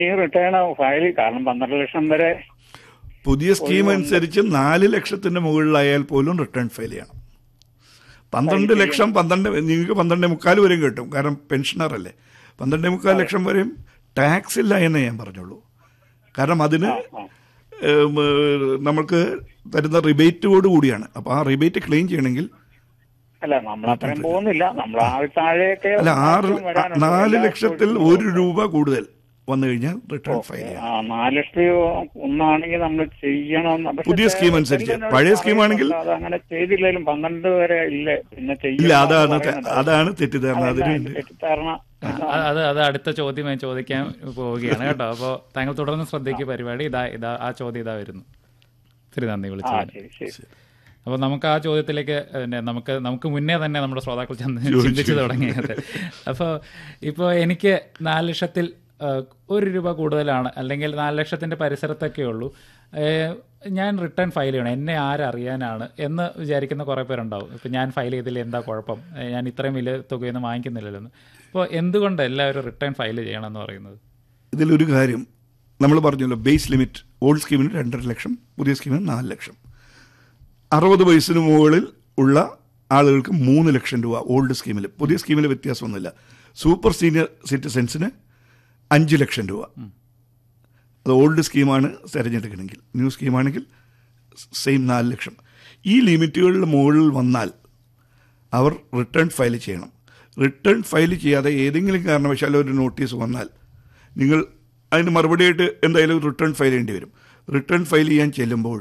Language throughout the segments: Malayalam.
ഈ റിട്ടേൺ ഫയൽ കാരണം പന്ത്രണ്ട് ലക്ഷം വരെ പുതിയ സ്കീം അനുസരിച്ച് നാല് ലക്ഷത്തിന്റെ മുകളിലായാൽ പോലും റിട്ടേൺ ഫയൽ ചെയ്യണം പന്ത്രണ്ട് ലക്ഷം പന്ത്രണ്ട് നിങ്ങൾക്ക് പന്ത്രണ്ട് മുക്കാൽ വരെയും കിട്ടും കാരണം പെൻഷനർ അല്ലേ പന്ത്രണ്ട് മുക്കാൽ ലക്ഷം വരെയും ടാക്സ് ഇല്ല എന്നേ ഞാൻ പറഞ്ഞുള്ളൂ കാരണം അതിന് ഏം, ഏഹ്, നമുക്ക് തരുന്ന റിബേറ്റോട് കൂടിയാണ് അപ്പോൾ ആ റിബേറ്റ് ക്ലെയിം ചെയ്യണമെങ്കിൽ അല്ല നമ്മൾ അത്രയും പോകുന്നില്ല നമ്മൾ ആ താഴെയൊക്കെ അല്ല ആറ് മാറ്റം വരാനുണ്ട്. നാല് എല്ലാ ലക്ഷത്തിൽ ചോദിച്ചും ഒരു രൂപ കൂടുതൽ വന്നു കഴിഞ്ഞാൽ റിട്ടേൺ ഫയൽ ചെയ്യണം ആ നാല് ലക്ഷത്തി ഒന്നാണെങ്കിൽ നമ്മൾ ചെയ്യണം പക്ഷെ പുതിയ സ്കീം അനുസരിച്ച്. എന്നോട് പഴയ സ്കീം ആണെങ്കിൽ- പറയുന്നുണ്ട്, അത് അങ്ങനെ ചെയ്തില്ലെങ്കിലും പന്ത്രണ്ട് വരെ ഇല്ലേ പിന്നെ ചെയ്യണം ഇല്ല എന്ന് അതാണ് പറയുന്നുണ്ട്. അതാണ് തെറ്റിദ്ധാരണ അതല്ല, അതിനുണ്ട് തെറ്റിദ്ധാരണ അത് അത് അത് അടുത്ത ചോദ്യം ഞാൻ ചോദിക്കാൻ പോവുകയാണ് കേട്ടോ അപ്പോൾ താങ്കൾ തുടർന്ന് ശ്രദ്ധിക്കുക പരിപാടി ഇതാ ഇതാ ആ ചോദ്യം ഇതാ വരുന്നു ശരി നന്ദി ആ വിളിച്ചതിന് ശരി ശരി അപ്പോൾ നമുക്ക് ആ ചോദ്യത്തിലേക്ക് പിന്നെ നമുക്ക് നമുക്ക് മുന്നേ തന്നെ നമ്മുടെ ശ്രോതാക്കൾ ചെന്ന് ചിന്തിച്ചു തുടങ്ങിയത് അപ്പോൾ ഇപ്പോൾ എനിക്ക് നാല് ലക്ഷത്തിൽ ആ, ഒരു രൂപ കൂടുതലാണ് അല്ലെങ്കിൽ നാല് ലക്ഷത്തിൻ്റെ പരിസരത്തൊക്കെ ഉള്ളൂ ഏ, ഞാൻ റിട്ടേൺ ഫയൽ ചെയ്യണം എന്നെ ആരറിയാനാണ് എന്ന് വിചാരിക്കുന്ന കുറേ പേരുണ്ടാവും ഇപ്പം ഞാൻ ഫയൽ ചെയ്തില്ല എന്താ കുഴപ്പം ഏ, ഞാൻ ഇത്രയും വലിയ തുകയൊന്നും വാങ്ങിക്കുന്നില്ലല്ലോ എന്ന് അപ്പോൾ എന്തുകൊണ്ട് എല്ലാവരും റിട്ടേൺ ഫയൽ ചെയ്യണം എന്ന് പറയുന്നത് ഇതിലൊരു കാര്യം നമ്മൾ പറഞ്ഞല്ലോ ബേസ് ലിമിറ്റ് ഓൾഡ് സ്കീമിന് രണ്ടര ലക്ഷം പുതിയ സ്കീമിന് നാല് ലക്ഷം അറുപത് വയസ്സിന് മുകളിൽ ഉള്ള ആളുകൾക്ക് മൂന്ന് ലക്ഷം രൂപ ഓൾഡ് സ്കീമിൽ പുതിയ സ്കീമിൽ വ്യത്യാസമൊന്നുമില്ല സൂപ്പർ സീനിയർ സിറ്റിസൻസിന് അഞ്ച് ലക്ഷം രൂപ അത് ഓൾഡ് സ്കീമാണ് തിരഞ്ഞെടുക്കണമെങ്കിൽ ന്യൂ സ്കീമാണെങ്കിൽ സെയിം നാല് ലക്ഷം ഈ ലിമിറ്റുകളുടെ മുകളിൽ വന്നാൽ അവർ റിട്ടേൺ ഫയൽ ചെയ്യണം റിട്ടേൺ ഫയൽ ചെയ്യാതെ ഏതെങ്കിലും കാരണവശാൽ ഒരു നോട്ടീസ് വന്നാൽ നിങ്ങൾ അതിന് മറുപടിയായിട്ട് എന്തായാലും റിട്ടേൺ ഫയൽ ചെയ്യേണ്ടി വരും റിട്ടേൺ ഫയൽ ചെയ്യാൻ ചെല്ലുമ്പോൾ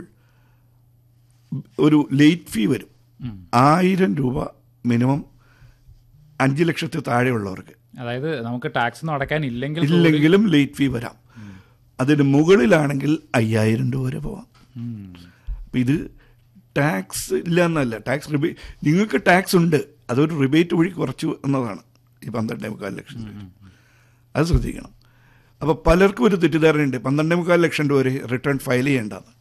ഒരു ലേറ്റ് ഫീ വരും ആയിരം രൂപ മിനിമം അഞ്ച് ലക്ഷത്തിൽ താഴെയുള്ളവർക്ക് അതായത് നമുക്ക് ടാക്സ് ഒന്നും അടയ്ക്കാൻ ഇല്ലെങ്കിൽ കൂടി- ഇല്ലെങ്കിലും ലേറ്റ് ഫീ വരാം അതിന് മുകളിലാണെങ്കിൽ അയ്യായിരം രൂപ വരെ പോവാം ഉം. അപ്പം ഇത് ടാക്സ് ഇല്ല എന്നല്ല ടാക്സ് റിബേ നിങ്ങൾക്ക് ടാക്സ് ഉണ്ട് അതൊരു റിബേറ്റ് വഴി കുറച്ചു എന്നതാണ് ഈ പന്ത്രണ്ടേ മുക്കാൽ ലക്ഷം രൂപ അത് ശ്രദ്ധിക്കണം അപ്പോൾ പലർക്കും ഒരു തെറ്റിദ്ധാരണയുണ്ട് പന്ത്രണ്ടേ മുക്കാൽ ലക്ഷം രൂപ വരെ റിട്ടേൺ ഫയൽ ചെയ്യേണ്ടത്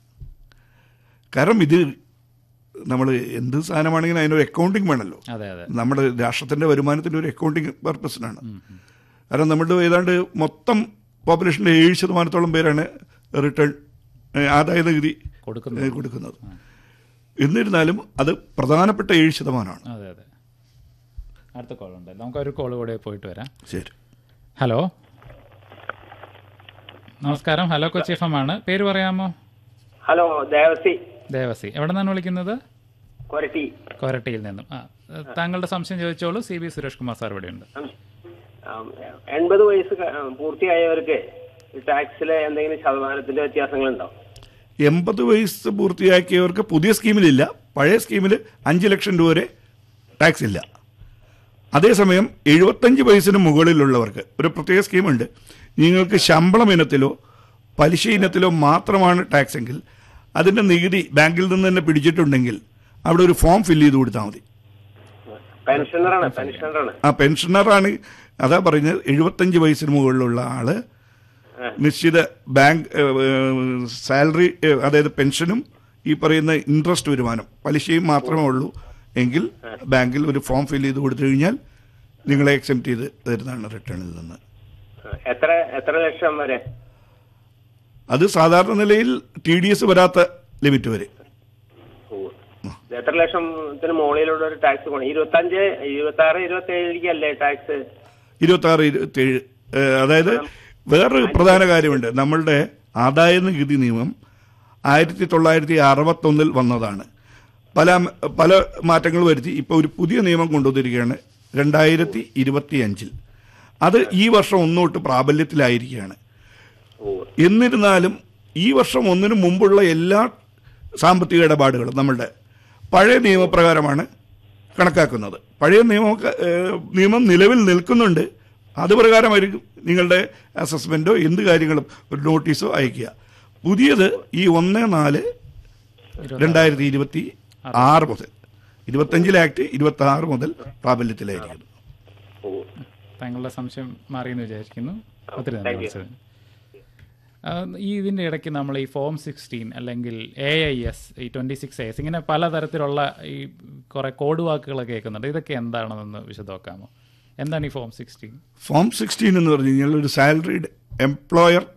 കാരണം ഇത് നമ്മൾ എന്ത് സാധനമാണെങ്കിലും അതിനൊരു അക്കൗണ്ടിങ് വേണമല്ലോ അതെ അതെ നമ്മുടെ രാഷ്ട്രത്തിൻ്റെ വരുമാനത്തിൻ്റെ ഒരു അക്കൗണ്ടിങ് പർപ്പസിനാണ് കാരണം നമ്മുടെ ഏതാണ്ട് മൊത്തം പോപ്പുലേഷൻ്റെ ഏഴ് ശതമാനത്തോളം പേരാണ് റിട്ടേൺ ഏഹ്, ആദായ നികുതി കൊടുക്കുന്നത് ഏഹ്, കൊടുക്കുന്നത് എന്നിരുന്നാലും അത് പ്രധാനപ്പെട്ട ഏഴ് ശതമാനമാണ് അതെ അതെ അടുത്ത കോൾ ഉണ്ട് നമുക്ക് ഒരു കോൾ കൂടെ പോയിട്ട് വരാം ശരി ഹലോ നമസ്കാരം ഹലോ കൊച്ചി എഫ് എം ആണ് പേര് പറയാമോ ഹലോ ദേവസി ദേവസി എവിടെ നിന്നാണ് വിളിക്കുന്നത് കൊരട്ടി കൊരട്ടിയിൽ നിന്നും ആ താങ്കളുടെ സംശയം ചോദിച്ചോളൂ C B Suresh Kumar sir ഇവിടെയുണ്ട് ആം, എൺപത് വയസ്സ് ക- പൂർത്തിയായവർക്ക് ടാക്സിലെ എന്തെങ്കിലും ശതമാനത്തിന്റെ വ്യത്യാസങ്ങളുണ്ടോ എൺപത് വയസ്സ് പൂർത്തിയാക്കിയവർക്ക് പുതിയ സ്കീമിലില്ല പഴയ സ്കീമിൽ അഞ്ച് ലക്ഷം രൂപ വരെ ടാക്സ് ഇല്ല അതേസമയം എഴുപത്തഞ്ച് വയസ്സിന് മുകളിലുള്ളവർക്ക് ഒരു പ്രത്യേക സ്കീമുണ്ട് നിങ്ങൾക്ക് ശമ്പളം ഇനത്തിലോ പലിശ ഇനത്തിലോ മാത്രമാണ് ടാക്സ് എങ്കിൽ അതിൻ്റെ നികുതി ബാങ്കിൽ നിന്ന് തന്നെ പിടിച്ചിട്ടുണ്ടെങ്കിൽ അവിടെ ഒരു ഫോം ഫില്ല് ചെയ്ത് കൊടുത്താൽ മതി പെൻഷനറാണ് പെൻഷനറാണ് ആ പെൻഷനറാണ് അതാ പറഞ്ഞത് എഴുപത്തഞ്ച് വയസ്സിന് മുകളിലുള്ള ആള് നിശ്ചിത ബാങ്ക് സാലറി അതായത് പെൻഷനും ഈ പറയുന്ന ഇൻട്രസ്റ്റ് വരുമാനം പലിശയും മാത്രമേ ഉള്ളൂ എങ്കിൽ ബാങ്കിൽ ഒരു ഫോം ഫിൽ ചെയ്ത് കൊടുത്തു കഴിഞ്ഞാൽ നിങ്ങളെ എക്സെപ്റ്റ് ചെയ്ത് തരുന്നതാണ് റിട്ടേണിൽ നിന്ന് എത്ര എത്ര ലക്ഷം വരെ അത് സാധാരണ നിലയിൽ ടി ഡി എസ് വരാത്ത ലിമിറ്റ് വരെ ഉവ്വ്. ഇത് എത്ര ലക്ഷത്തിന് മുകളിലുള്ള ഒരു ടാക്സ് പോകണം ഇരുപത്തഞ്ച് ഇരുപത്തി ആറ് ഇരുപത്തി ഏഴിലേക്കല്ലേ ടാക്സ് ഇരുപത്തി ആറ് ഇരുപത്തേഴ് അതായത് വേറൊരു പ്രധാന കാര്യമുണ്ട് നമ്മളുടെ ആദായ നികുതി നിയമം ആയിരത്തി തൊള്ളായിരത്തി അറുപത്തൊന്നിൽ വന്നതാണ് പല പല മാറ്റങ്ങൾ വരുത്തി ഇപ്പോൾ ഒരു പുതിയ നിയമം കൊണ്ടുവന്നിരിക്കുകയാണ് രണ്ടായിരത്തി ഇരുപത്തി അഞ്ചിൽ അത് ഈ വർഷം ഒന്നോട്ട് പ്രാബല്യത്തിലായിരിക്കുകയാണ് എന്നിരുന്നാലും ഈ വർഷം ഒന്നിനു മുമ്പുള്ള എല്ലാ സാമ്പത്തിക ഇടപാടുകളും നമ്മളുടെ പഴയ നിയമപ്രകാരമാണ് കണക്കാക്കുന്നത് പഴയ നിയമം നിയമം നിലവിൽ നിൽക്കുന്നുണ്ട് അത് പ്രകാരമായിരിക്കും നിങ്ങളുടെ അസസ്മെൻറ്റോ എന്ത് കാര്യങ്ങളും ഒരു നോട്ടീസോ അയക്കുക പുതിയത് ഈ ഒന്ന് നാല് രണ്ടായിരത്തി ഇരുപത്തി ആറ് മുതൽ ഇരുപത്തഞ്ചിലെ ആക്ട് ഇരുപത്തി ആറ് മുതൽ പ്രാബല്യത്തിലായിരിക്കുന്നു താങ്കളുടെ സംശയം മാറിയെന്ന് വിചാരിക്കുന്നു ഒത്തിരി നന്ദി വിളിച്ചതിന്. ആ, ഈ ഇതിൻ്റെ ഇടയ്ക്ക് നമ്മൾ ഈ ഫോം സിക്സ്റ്റീൻ അല്ലെങ്കിൽ എ ഐ എസ് ഈ ട്വൻറ്റി സിക്സ് എസ് ഇങ്ങനെ പലതരത്തിലുള്ള ഈ കുറേ കോഡ് വാക്കുകളൊക്കെ കേൾക്കുന്നുണ്ട് ഇതൊക്കെ എന്താണെന്നൊന്ന് വിശദമാക്കാമോ എന്താണ് ഈ ഫോം സിക്സ്റ്റീൻ ഫോം സിക്സ്റ്റീൻ എന്ന് പറഞ്ഞു കഴിഞ്ഞാൽ ഒരു സാലറീഡ് എംപ്ലോയർ